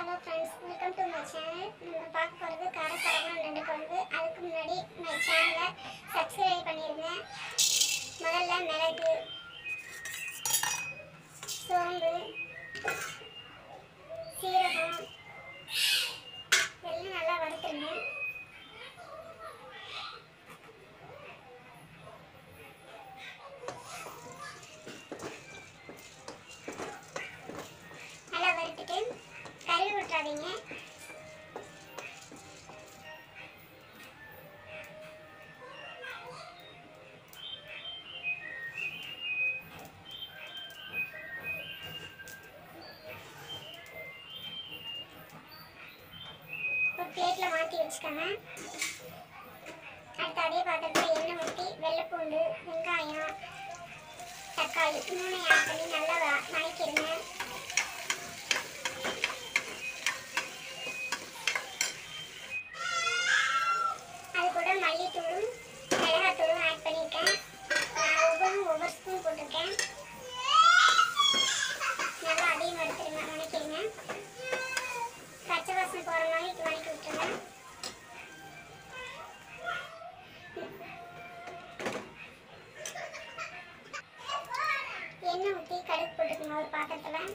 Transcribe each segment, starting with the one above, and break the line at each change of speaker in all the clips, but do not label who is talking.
hello friends welcome to my channel நம்ம பார்க்க போகிறது காரசாரமான நண்டு குழம்பு அதுக்கு முன்னாடி மை சேனலை சப்ஸ்கிரைப் பண்ணிடுங்க முதல்ல மிளகு சோம்பு சீரகம் எல்லாம் நல்லா வறுத்துருங்க நல்லா வறுத்துட்டு கருவி விட்டுறாதீங்க ஒரு பிளேட்டில் மாற்றி வச்சுக்கோங்க அடுத்து அதே பாத்திரத்தில் எண்ணெய் ஊற்றி வெள்ளைப்பூண்டு வெங்காயம் தக்காளி மூணையும் ஆட் பண்ணி நல்லா வ- வதக்கிடுங்க அது கூட மல்லித்தூளும் மிளகாத்தூளும் ஆட் பண்ணியிருக்கேன் நான் ஒவ்வொன்றும் ஒவ்வொரு ஸ்பூன் போட்டிருக்கேன் நல்லா அதையும் வறுத்துருங்க வதக்கிடுங்க பச்சை வாசனை போகிற மாதிரி வதக்கி விட்டுருங்க எண்ணெய் ஊற்றி கடுகு போட்டுக்கோங்க ஒரு பாத்திரத்தில்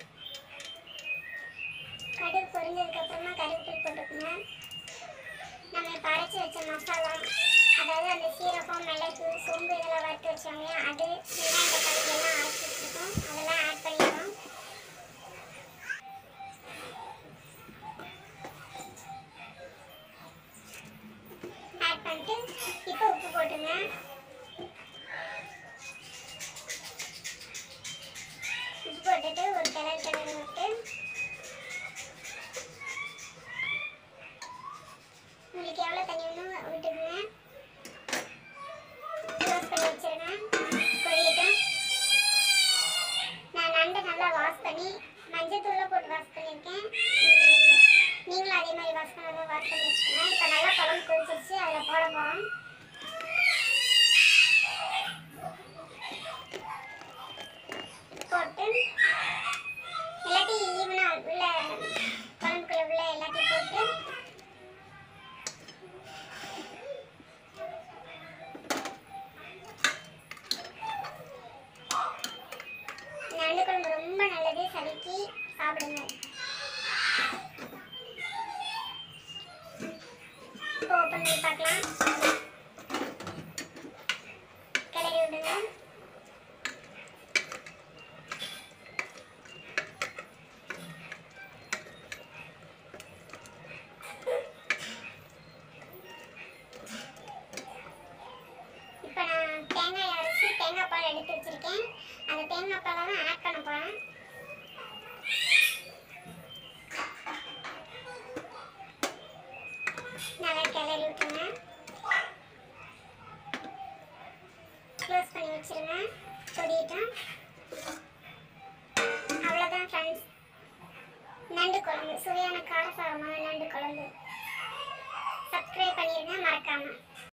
கடுகு பொரிஞ்சதுக்கு அப்புறமா கருவேப்பிலை போட்டுக்கோங்க நம்ம இப்போ அரைச்சி வச்ச மசாலா அதாவது அந்த சீரகம் மிளகு சோம்பு இதெல்லாம் வறுத்து வச்சோம் இல்லையா அது வெங்காயம் தக்காளி எல்லாம் அரைச்சி வச்சுருக்கோம் அதெல்லாம் ஆட் பண்ணிடுறோம் ஆட் பண்ணிட்டு இப்போ உப்பு போட்டுங்க உப்பு போட்டுட்டு ஒரு கிளறு கிளறி விட்டு உங்களுக்கு எவ்வளோ தண்ணி வேணும் விட்டுக்குங்க க்ளோஸ் பண்ணி வச்சிருங்க கொதிக்கட்டும் நான் நண்டை நல்லா வாஷ் பண்ணி மஞ்சத்தூள்ல போட்டு வாஷ் பண்ணியிருக்கேன் உம், நீங்களும் அதே மாதிரி வாஷ் பண்ணதை வாஷ் பண்ணி வச்சுக்கோங்க இப்போ நல்லா குழம்பு கொதிச்சிருச்சு அதில் போட போகிறோம் போட்டு எல்லாத்தையும் ஈவனாக உள்ள குழம்புக்குள்ள உள்ள எல்லாத்தையும் போட்டு நண்டு குழம்பு ரொம்ப நல்லது சமைக்கி சாப்பிடுங்க இப்போ ஓப்பன் பண்ணி பார்க்கலாம் கிளறி விடுங்க இப்போ நான் தேங்காய் அரைச்சி தேங்காய் பால் எடுத்து வச்சிருக்கேன் அந்த தேங்காய் பாலை தான் ஆட் பண்ண போகிறேன் நல்லா கிளறி விட்டுருங்க க்ளோஸ் பண்ணி வச்சிருங்க கொதிட்டோம் அவ்வளோதான் ஃப்ரெண்ட்ஸ் நண்டு குழம்பு சுவையான காரசாரமான நண்டு குழம்பு சப்ஸ்கிரைப் பண்ணிடுங்க மறக்காமல்